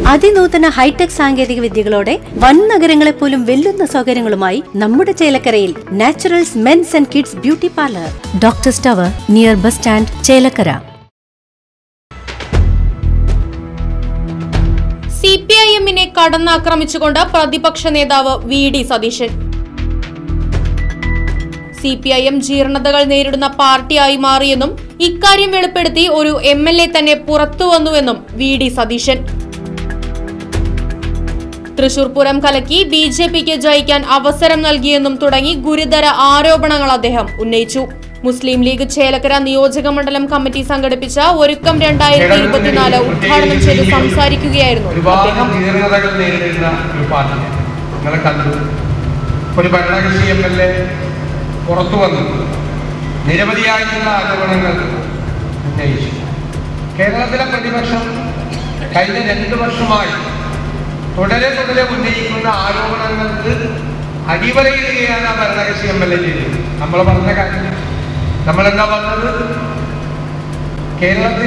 അതിനൂതന hi tech സാങ്കേതിക വിദ്യകളോടെ വൻ നഗരങ്ങളെ പോലും വെല്ലുന്ന സൗകര്യങ്ങളുമായി നമ്മുടെ ചേലക്കരയിൽ naturals men's and kids beauty parlour doctor tower near bus stand Chelakkara C P I എമ്മിനെ കടന്നാക്രമിച്ചുകൊണ്ട് പ്രതിപക്ഷ നേതാവ് V D Satheesan C P I M ജീർണതകൾ നേരിടുന്ന പാർട്ടിയായി മാറിയെന്നും ഇക്കാര്യം വെളിപ്പെടുത്തി ഒരു എം എൽ എ തന്നെ പുറത്തു വന്നുവെന്നും വി ഡി സതീശൻ തൃശൂർ പൂരം കലക്കി ബി ജെ പിക്ക് ജയിക്കാൻ അവസരം നൽകിയെന്നും തുടങ്ങി ഗുരുതര ആരോപണങ്ങൾ അദ്ദേഹം ഉന്നയിച്ചു മുസ്ലിം ലീഗ് ചേലക്കര നിയോജക മണ്ഡലം കമ്മിറ്റി സംഘടിപ്പിച്ച ഒരുക്കം രണ്ടായിരത്തി ഇരുപത്തിനാല് ഉദ്ഘാടനം ചെയ്ത് സംസാരിക്കുകയായിരുന്നു ഒരുപാട് അദ്ദേഹം ജീർണതകൾ നേരിടുന്ന ഒരു പാർട്ടി നിങ്ങളെ കണ്ടു ഒരു ഭരണകക്ഷി എം എൽ എ പുറത്തു വന്നു നിരവധിയായിട്ടുള്ള ആരോപണങ്ങൾ ഉന്നയിച്ചു കേരളത്തിലെ പ്രതിപക്ഷം കഴിഞ്ഞ രണ്ട് വർഷമായി തുടരെ തുടരെ ഉന്നയിക്കുന്ന ആരോപണങ്ങൾക്ക് അടിവരയിടുകയാണ് ആ ഭരണകക്ഷി എം എൽ എ ചെയ്തത് നമ്മൾ പറഞ്ഞ കാര്യം നമ്മളെന്താ പറഞ്ഞത് കേരളത്തിൽ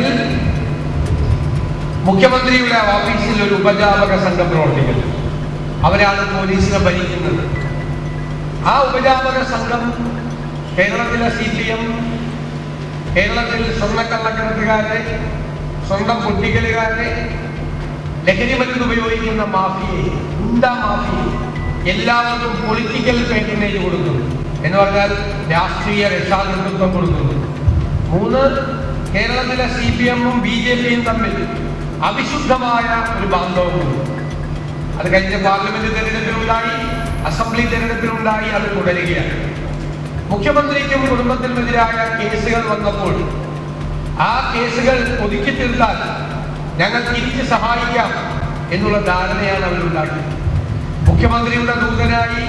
മുഖ്യമന്ത്രിയുടെ ഓഫീസിൽ ഒരു ഉപജാപക സംഘം പ്രവർത്തിക്കുന്നു അവരാണ് പോലീസിനെ ഭരിക്കുന്നത് ആ ഉപജാപക സംഘം കേരളത്തിലെ സി പി എം കേരളത്തിൽ സ്വർണ്ണക്കള്ളക്കടത്തുകാരെ സ്വന്തം പൊട്ടിക്കലുകാരെ ലഹരി മരുന്ന് ഉപയോഗിക്കുന്ന മാഫിയെ ഗുണ്ട മാഫിയെ എല്ലാവർക്കും പൊളിറ്റിക്കൽ പേറ്റനേജ് കൊടുക്കുന്നു എന്ന് പറഞ്ഞാൽ രാഷ്ട്രീയ രക്ഷാകർതൃത്വം കൊടുക്കുന്നു മൂന്ന് കേരളത്തിലെ സി പി എമ്മും ബി ജെ പിയും തമ്മിൽ അവിശുദ്ധമായ ഒരു ബാന്ധവമുണ്ട് അത് കഴിഞ്ഞ പാർലമെന്റ് തെരഞ്ഞെടുപ്പിലുണ്ടായി അസംബ്ലി തെരഞ്ഞെടുപ്പിലുണ്ടായി അത് തുടരുകയാണ് മുഖ്യമന്ത്രിക്കും കുടുംബത്തിനുമെതിരായ കേസുകൾ വന്നപ്പോൾ ആ കേസുകൾ ഒതുക്കി തീർത്താൽ ഞങ്ങൾ തിരിച്ച് സഹായിക്കാം എന്നുള്ള ധാരണയാണ് അവരുണ്ടാക്കിയത് മുഖ്യമന്ത്രിയുടെ ദൂതനായി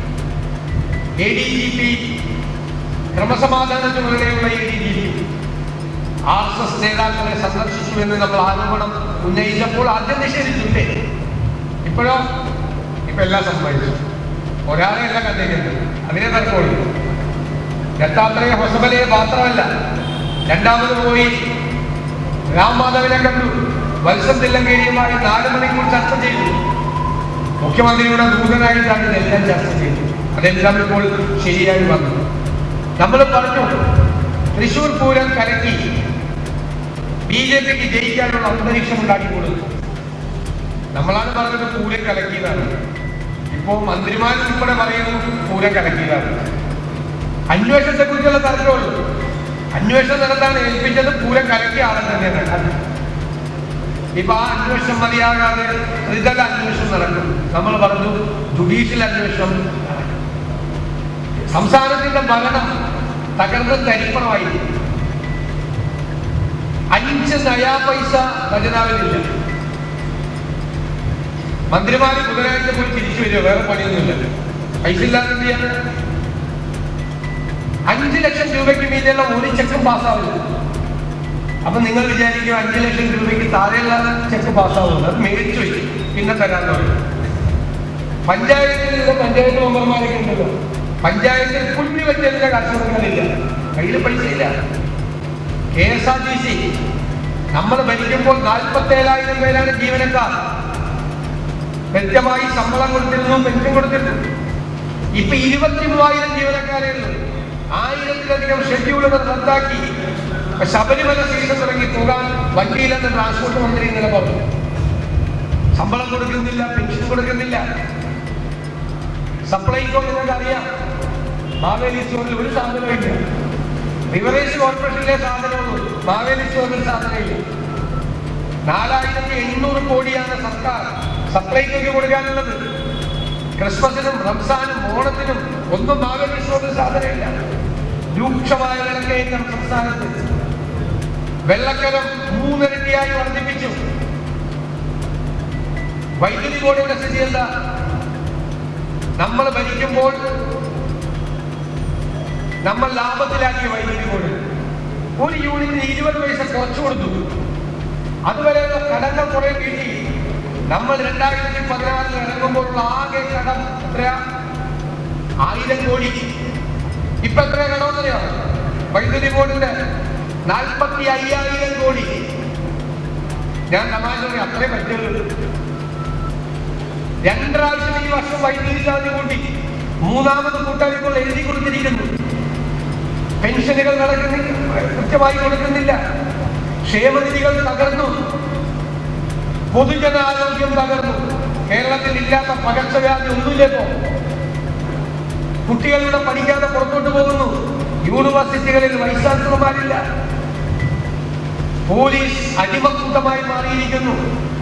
എ ഡി ജി പി ക്രമസമാധാന ചുമതലയുള്ള A D G P R S S നേതാക്കളെ സന്ദർശിച്ചു എന്ന് നമ്മൾ ആരോപണം ഉന്നയിച്ചപ്പോൾ ആദ്യം നിഷേധിച്ചില്ലേ ഇപ്പോഴോ ഇപ്പൊ എല്ലാം സംഭവിച്ചു ഒരാളെ എല്ലാം കണ്ടേക്കുന്നത് അതിനെ തർക്കമുള്ളൂ ദത്താത്രേയ ഹൊസബലയെ മാത്രമല്ല രണ്ടാമത് പോയി രാം മാധവനെ കണ്ടു വത്സം തില്ലങ്കേരിയുമായി നാല് മണിക്കൂർ ചർച്ച ചെയ്തു മുഖ്യമന്ത്രിയുടെ ദൂതനായിട്ടാണ് ഇതെല്ലാം ചർച്ച ചെയ്തത് അതെല്ലാം ഇപ്പോൾ ശരിയായി വന്നു നമ്മൾ പറഞ്ഞു തൃശൂർ പൂരം കലക്കി ബി ജെ പിക്ക് ജയിക്കാനുള്ള അന്തരീക്ഷം ഉണ്ടാക്കി കൊടുത്തു നമ്മളാണ് പറഞ്ഞത് പൂരം കലക്കിയതാണ് ഇപ്പോ മന്ത്രിമാർ ഉൾപ്പെടെ പറയുന്നു പൂരം കലക്കിയതാണ് അന്വേഷണത്തെ കുറിച്ചുള്ള തർക്കമുള്ളൂ അന്വേഷണം നടത്താൻ ഏൽപ്പിച്ചത് പൂരം കലക്കിയ ആളെ തന്നെയാണ് ഇപ്പൊ ആ അന്വേഷണം മതിയാകാതെ ത്രിതല അന്വേഷണം നടക്കും നമ്മൾ പറഞ്ഞു ജുഡീഷ്യൽ അന്വേഷണം നടക്കും. സംസ്ഥാനത്തിന്റെ ഭരണം തകർന്ന് തരിപ്പണമായി അഞ്ച് നയാ പൈസ ഖജനാവിലില്ല മന്ത്രിമാര് ബുധനാഴ്ച പോയി തിരിച്ചു വരിക വേറെ പണിയൊന്നുമില്ല പൈസ ഇല്ലാതെ എന്ത് ചെയ്യാൻ അഞ്ച് ലക്ഷം രൂപയ്ക്ക് മീതെയുള്ള ഒരു ചെക്കും പാസ്സാവില്ല അപ്പൊ നിങ്ങൾ വിചാരിക്കും അഞ്ച് ലക്ഷം രൂപയ്ക്ക് താഴെയുള്ള ചെക്ക് പാസ്സാവുന്നത് അത് മേടിച്ചു വെച്ചു പിന്നെ തരാന്ന് പറയും പഞ്ചായത്തിൽ ഇത് പഞ്ചായത്ത് മെമ്പർമാരൊക്കെ ഉണ്ടല്ലോ പഞ്ചായത്തിൽ പുല്ല് വെച്ചതിന്റെ കർഷകരില്ല കയ്യിൽ പൈസ ഇല്ല K S R T C നമ്മൾ ഭരിക്കുമ്പോൾ നാൽപ്പത്തി ഏഴായിരം പേരാണ് ജീവനക്കാർ കൃത്യമായി ശമ്പളം കൊടുത്തിരുന്നു പെൻഷൻ കൊടുത്തിരുന്നു ഇപ്പൊ ഇരുപത്തി മൂവായിരം ജീവനക്കാരേ ഉള്ളൂ ആയിരത്തിലധികം ഷെഡ്യൂളുകൾ റദ്ദാക്കി ഇപ്പൊ ശബരിമല സീസൺ തുടങ്ങി പോകാൻ വണ്ടിയിലെന്ന് ട്രാൻസ്പോർട്ട് മന്ത്രി ഇന്നലെ പറഞ്ഞു ശമ്പളം കൊടുക്കുന്നില്ല പെൻഷൻ കൊടുക്കുന്നില്ല സപ്ലൈകോ നിങ്ങൾക്ക് അറിയാം മാവേലി സ്റ്റോറിൽ ഒരു സാധനമില്ല റിവറേജ് കോർപ്പറേഷനിലെ സാധനമുള്ളൂ മാവേലി സ്റ്റോറിൽ സാധനമില്ല നാലായിരത്തി എണ്ണൂറ് കോടിയാണ് സർക്കാർ സപ്ലൈകോയ്ക്ക് കൊടുക്കാനുള്ളത് ക്രിസ്മസിനും റംസാനും ഓണത്തിനും ഒന്നും മാവേലി സ്റ്റോറിൽ സാധനമില്ല രൂക്ഷമായ വിലക്കയറ്റം സംസ്ഥാനത്ത് വെള്ളക്കരം മൂന്നിരട്ടിയായി വർദ്ധിപ്പിച്ചു വൈദ്യുതി ബോർഡിന്റെ സ്ഥിതി എന്താ നമ്മൾ ഭരിക്കുമ്പോൾ നമ്മൾ ലാഭത്തിലാക്കിയ വൈദ്യുതി ബോർഡ് ഒരു യൂണിറ്റിന് ഇരുപത് പൈസ കുറച്ചു കൊടുത്തു അതുവരെയുള്ള കടങ്ങൾ കുറെ കിട്ടി നമ്മൾ രണ്ടായിരത്തി പതിനാറിൽ ഇറങ്ങുമ്പോഴുള്ള ആകെ കടം എത്രയാ ആയിരം കോടി ഇപ്പൊ എത്ര ഞാൻ തമാശ പറയും അത്രേ പറ്റുള്ളൂ രണ്ടാഴ്ച ഈ വർഷം വൈദ്യുതി ചാർജ് കൂട്ടി മൂന്നാമത് കൂട്ടാൻ ഇപ്പോൾ എഴുതി കൊടുത്തിരിക്കുന്നു പെൻഷനുകൾ നടക്കുന്നില്ല കൃത്യമായി കൊടുക്കുന്നില്ല ക്ഷേമനിധികൾ തകർന്നു പൊതുജനാരോഗ്യം തകർന്നു കേരളത്തിൽ ഇല്ലാത്ത പകർച്ചവ്യാധി ഒന്നുമില്ലല്ലോ കുട്ടികളുടെ പഠിക്കാതെ പുറത്തോട്ട് പോകുന്നു യൂണിവേഴ്സിറ്റികളിൽ വൈസ് ചാൻസലർമാരില്ല പോലീസ് അടിമക്കൂട്ടമായി മാറിയിരിക്കുന്നു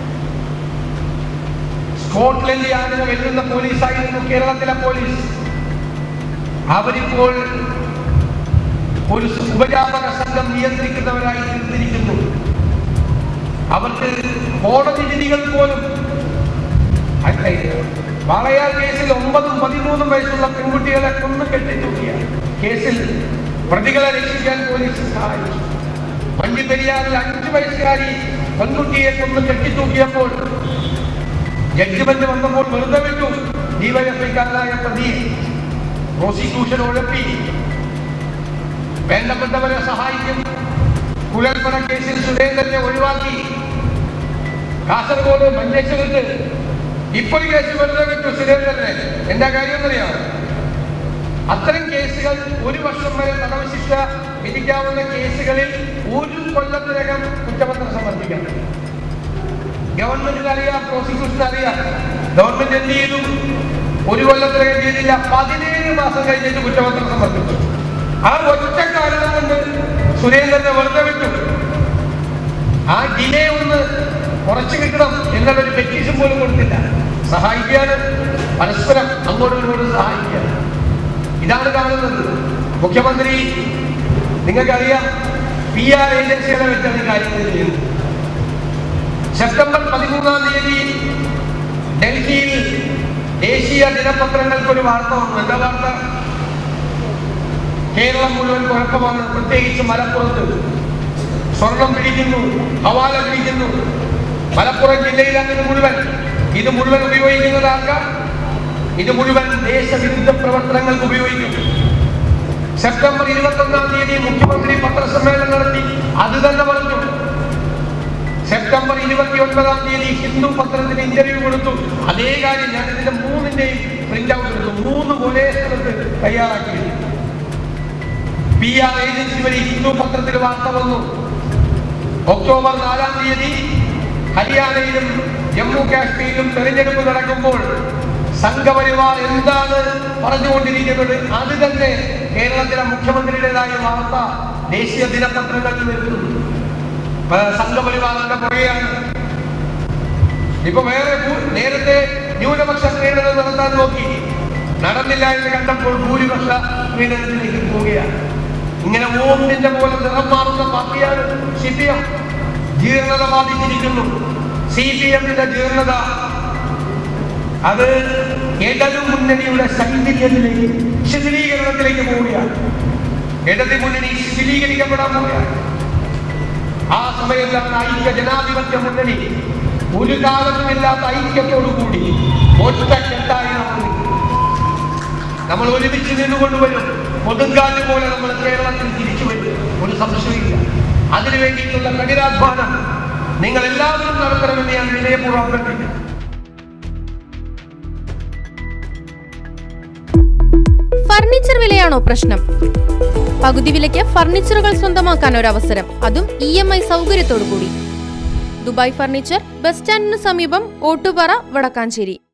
സ്കോട്ട്ലൻഡ് യാതന വെല്ലുന്ന പോലീസായിരുന്നു കേരളത്തിലെ പോലീസ് അവരിപ്പോൾ ഒരു ഉപജാപക സംഘം നിയന്ത്രിക്കുന്നവരായി തീർന്നിരിക്കുന്നു അവർക്ക് കോടതി വിധികൾ പോലും അല്ല, വാളയാർ കേസിൽ ഒമ്പതും പതിമൂന്നും വയസ്സുള്ള പെൺകുട്ടികളെ കൊന്നു കെട്ടിത്തൂക്കിയ കേസിൽ പ്രതികളെ രക്ഷിക്കാൻ പോലീസ് സഹായിച്ചു വണ്ടിപ്പെരിയാറിൽ അഞ്ചു വയസ്സുകാരി പെൺകുട്ടിയെ കൊന്നു കെട്ടിത്തൂക്കിയപ്പോൾ ജഡ്ജ്മെന്റ് വന്നപ്പോൾ വെറുതെ വിട്ടു ഡിവൈഎഫ്ഐക്കാരനായ പ്രതിയെ പ്രോസിക്യൂഷൻ ഉഴപ്പി വേണ്ടപ്പെട്ടവരെ സഹായിക്കും കുഴൽപ്പണ കേസിൽ സുരേന്ദ്രനെ ഒഴിവാക്കി കാസർഗോഡ് മഞ്ചേശ്വരത്ത് ഇപ്പോൾ ഈ കേസ് വെറുതെ വിട്ടു സുരേന്ദ്രനെ എന്താ കാര്യം എന്നറിയാം അത്തരം കേസുകൾ ഒരു വർഷം വരെ തടവ് ശിക്ഷ വിധിക്കാവുന്ന കേസുകളിൽ ഒരു കൊല്ലത്തിനകം കുറ്റപത്രം സമർപ്പിക്കണം ഗവൺമെന്റിന് അറിയാം പ്രോസിക്യൂഷന് അറിയാം ഗവൺമെന്റ് എന്ത് ചെയ്തു ഒരു കൊല്ലത്തിനകം ചെയ്തില്ല പതിനേഴ് മാസം കഴിഞ്ഞിട്ട് കുറ്റപത്രം സമർപ്പിച്ചു ആ ഒറ്റ കാരണം കൊണ്ട് സുരേന്ദ്രനെ വെറുതെ വിട്ടു ആ ഡിലേ ഒന്ന് കുറച്ചു കിട്ടണം എന്നുള്ളൊരു പെറ്റീഷൻ പോലും കൊടുത്തില്ല സഹായിക്കുകയാണ് പരസ്പരം അങ്ങോട്ടും ഇങ്ങോട്ടും സഹായിക്കുക ഇതാണ് കാണുന്നത് മുഖ്യമന്ത്രി നിങ്ങൾക്കറിയാം പി ആർ ഏജൻസികളെ വെച്ചാണ് ഈ കാര്യങ്ങൾ ചെയ്യുന്നത് സെപ്റ്റംബർ പതിമൂന്നാം തീയതി ഡൽഹിയിൽ ദേശീയ ദിനപത്രങ്ങൾക്ക് ഒരു വാർത്ത വന്നു എന്താ വാർത്ത കേരളം മുഴുവൻ കുഴപ്പമാണ് പ്രത്യേകിച്ച് മലപ്പുറത്ത് സ്വർണം പിടിക്കുന്നു ഹവാല പിടിക്കുന്നു മലപ്പുറം ജില്ലയിൽ അങ്ങനെ മുഴുവൻ ഇത് മുഴുവൻ ഉപയോഗിക്കുന്നത് ആർക്കാം ഇത് മുഴുവൻ ദേശവിരുദ്ധ പ്രവർത്തനങ്ങൾക്ക് ഉപയോഗിക്കും സെപ്റ്റംബർ ഇരുപത്തൊന്നാം തീയതി മുഖ്യമന്ത്രി പത്രസമ്മേളനം നടത്തി അത് തന്നെ പറഞ്ഞു സെപ്റ്റംബർ ഇരുപത്തി ഒൻപതാം തീയതി ഹിന്ദു പത്രത്തിന് ഇന്റർവ്യൂ കൊടുത്തു അതേ കാര്യം ഞാൻ ഇതിന്റെ മൂന്നിന്റെയും പ്രിന്റ് ഔട്ട് എടുത്തു മൂന്ന് ഒരേ സ്ഥലത്ത് തയ്യാറാക്കിയിരുന്നു പി ആർ ഏജൻസി വഴി ഹിന്ദു പത്രത്തിൽ വാർത്ത വന്നു ഒക്ടോബർ നാലാം തീയതി ഹരിയാനയിലും ജമ്മു കാശ്മീരിലും തെരഞ്ഞെടുപ്പ് നടക്കുമ്പോൾ സംഘപരിവാർ എന്താണ് പറഞ്ഞുകൊണ്ടിരിക്കുന്നത് അത് തന്നെ കേരളത്തിലെ മുഖ്യമന്ത്രിയുടേതായ വാർത്ത ദേശീയ ദിനപത്രങ്ങളിൽ വരുന്നു പ- സംഘപരിവാറിന്റെ പുറകെയാണ് ഇപ്പൊ വേറെ ഭൂ- നേരത്തെ ന്യൂനപക്ഷ പ്രീണനം നടത്താൻ നോക്കി നടന്നില്ല എന്ന് കണ്ടപ്പോൾ ഭൂരിപക്ഷ പ്രീണനത്തിലേക്ക് പോവുകയാണ് ഇങ്ങനെ ഓമിന്റെ പോലെ നിറം മാറുന്ന പാർട്ടിയാണ് സി പി എം ജീർണത ബാധിച്ചിരിക്കുന്നു സി പി എമ്മിന്റെ ജീർണത അത് ഇടതു മുന്നണിയുടെ ശൈഥില്യത്തിലേക്ക് ശിഥിലീകരണത്തിലേക്ക് പോവുകയാണ് ഇടത് മുന്നണി ശിഥിലീകരിക്കപ്പെടാൻ പോവുകയാണ് ആ സമയത്താണ് ഐക്യ ജനാധിപത്യ മുന്നണി ഒരു കാലത്തുമില്ലാത്ത ഐക്യത്തോടു കൂടി ഒറ്റക്കെട്ടായി നമ്മൾ നിൽക്കും. നമ്മൾ ഒരുമിച്ച് നിന്നുകൊണ്ട് വരും കൊടുങ്കാറ്റ് പോലെ നമ്മൾ കേരളത്തിൽ തിരിച്ചു വരും ഒരു സംശയമില്ല അതിനു വേണ്ടിയിട്ടുള്ള കഠിനാധ്വാനം നിങ്ങൾ എല്ലാവരും നടത്തണമെന്ന് ഞാൻ വിനയപൂർവ്വം അഭ്യർത്ഥിക്കുന്നു ഫർണിച്ചർ വിലയാണോ പ്രശ്നം പകുതി വിലയ്ക്ക് ഫർണിച്ചറുകൾ സ്വന്തമാക്കാൻ ഒരു അവസരം അതും ഇ എം ഐ സൗകര്യത്തോടു കൂടി ദുബായ് ഫർണിച്ചർ ബസ് സ്റ്റാൻഡിന് സമീപം ഓട്ടുപാറ വടക്കാഞ്ചേരി